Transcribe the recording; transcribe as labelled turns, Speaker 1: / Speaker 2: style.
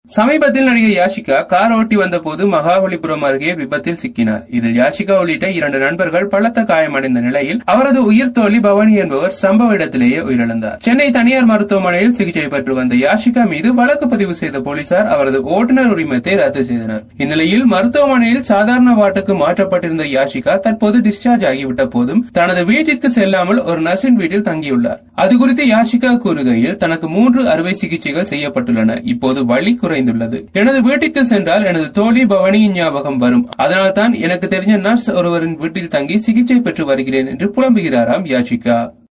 Speaker 1: சமீபத்தில் நடிகை யாஷிகா கார் ஓட்டி வந்தபோது மகாபலிபுரம் அருகே விபத்தில் சிக்கினார் இதில் யாஷிகா உள்ளிட்ட இரண்டு நண்பர்கள் பலத்த காயமடைந்த நிலையில் அவரது உயிர் தோழி பவானி என்பவர் சம்பவ இடத்திலேயே உயிரிழந்தார் சென்னை தனியார் மருத்துவமனையில் சிகிச்சை பெற்று வந்த யாஷிகா மீது வழக்கு பதிவு செய்த போலீசார் அவரது ஓட்டுநர் உரிமத்தை ரத்து செய்தனர் இந்நிலையில் மருத்துவமனையில் சாதாரண வார்டுக்கு மாற்றப்பட்டிருந்த யாஷிகா தற்போது டிஸ்சார்ஜ் ஆகிவிட்ட போதும் தனது வீட்டிற்கு செல்லாமல் ஒரு நர்சின் வீட்டில் தங்கியுள்ளார் அது குறித்து யாஷிகா கூறுகையில் தனக்கு மூன்று அறுவை சிகிச்சைகள் செய்யப்பட்டுள்ளன இப்போது வலி குறைந்துள்ளது எனது வீட்டிற்கு சென்றால் எனது தோழி பவானியின் ஞாபகம் வரும் அதனால்தான் எனக்கு தெரிஞ்ச நர்ஸ் ஒருவரின் வீட்டில் தங்கி சிகிச்சை பெற்று வருகிறேன் என்று புலம்புகிறாராம் யாஷிகா